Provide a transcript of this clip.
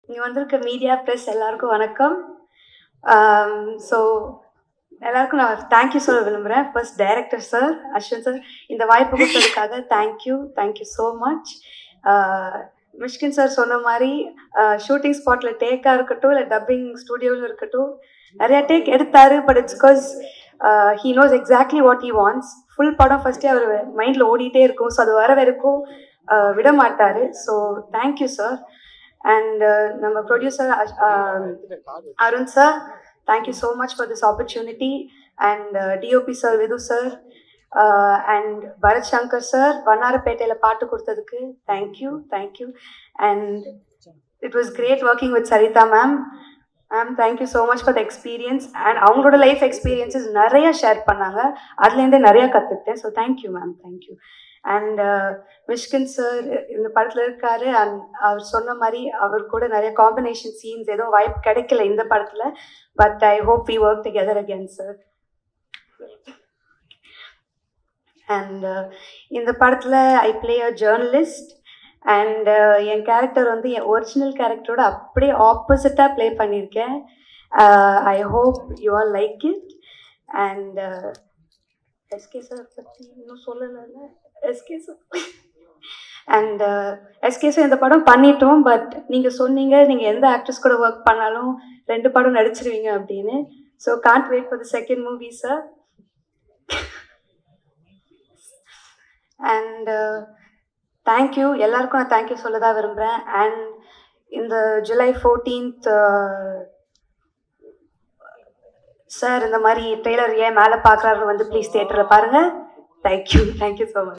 இங்கே வந்திருக்க media press எல்லாருக்கும் வணக்கம் ஸோ எல்லாருக்கும் நான் தேங்க்யூ சொல்ல விரும்புகிறேன் first director sir Ashwin sir இந்த வாய்ப்பு கொடுத்ததுக்காக thank you thank you so much Mysskin sir சொன்ன மாதிரி ஷூட்டிங் ஸ்பாட்டில் டேக்காக இருக்கட்டும் இல்லை டப்பிங் ஸ்டூடியோவில் இருக்கட்டும் நிறையா டேக் எடுத்தாரு but it's because he knows exactly what he wants full படம் ஃபஸ்ட்டே அவர் மைண்டில் ஓடிட்டே இருக்கும் ஸோ அது வர வரைக்கும் uh, விட மாட்டார் ஸோ தேங்க்யூ சார் அண்ட் நம்ம producer Arun sir thank you so much for this opportunity and DOP sir Vidhu sir and Bharath Shankar sir வண்ணாரப்பேட்டையில் பாட்டு கொடுத்ததுக்கு thank you thank you and it was great working with Saritha ma'am ma'am thank you so much for the experience and அவங்களோட life experiences நிறைய share பண்ணாங்க அதுலேருந்தே நிறையா கற்றுக்கிட்டேன் so thank you ma'am thank you and Mysskin sir இந்த படத்தில் இருக்காரு அண்ட் அவர் சொன்ன மாதிரி அவர் கூட நிறைய காம்பினேஷன் சீன்ஸ் எதுவும் வாய்ப்பு கிடைக்கல இந்த படத்தில் but I hope we work together again sir and இந்த படத்தில் I play a journalist and என் கேரக்டர் வந்து என் ஒரிஜினல் கேரக்டரோட அப்படியே ஆப்போசிட்டாக ப்ளே பண்ணியிருக்கேன் I hope you are like it and SK sir பற்றி இன்னும் சொல்லலைல்ல SK sir and SK sir இந்த படம் பண்ணிட்டோம் பட் நீங்கள் சொன்னீங்க நீங்கள் எந்த ஆக்ட்ரஸ் கூட ஒர்க் பண்ணாலும் ரெண்டு படம் நடிச்சிருவீங்க அப்படின்னு so can't wait for the second movie sir and thank you எல்லாருக்கும் நான் தேங்க்யூ சொல்ல தான் விரும்புகிறேன் அண்ட் இந்த ஜூலை ஃபோர்டீன்த் சார் இந்த மாதிரி ட்ரெய்லர் ஏன் மேலே பார்க்குறாரு வந்து ப்ளீஸ் தியேட்டரில் பாருங்கள் தேங்க்யூ தேங்க்யூ ஸோ மச்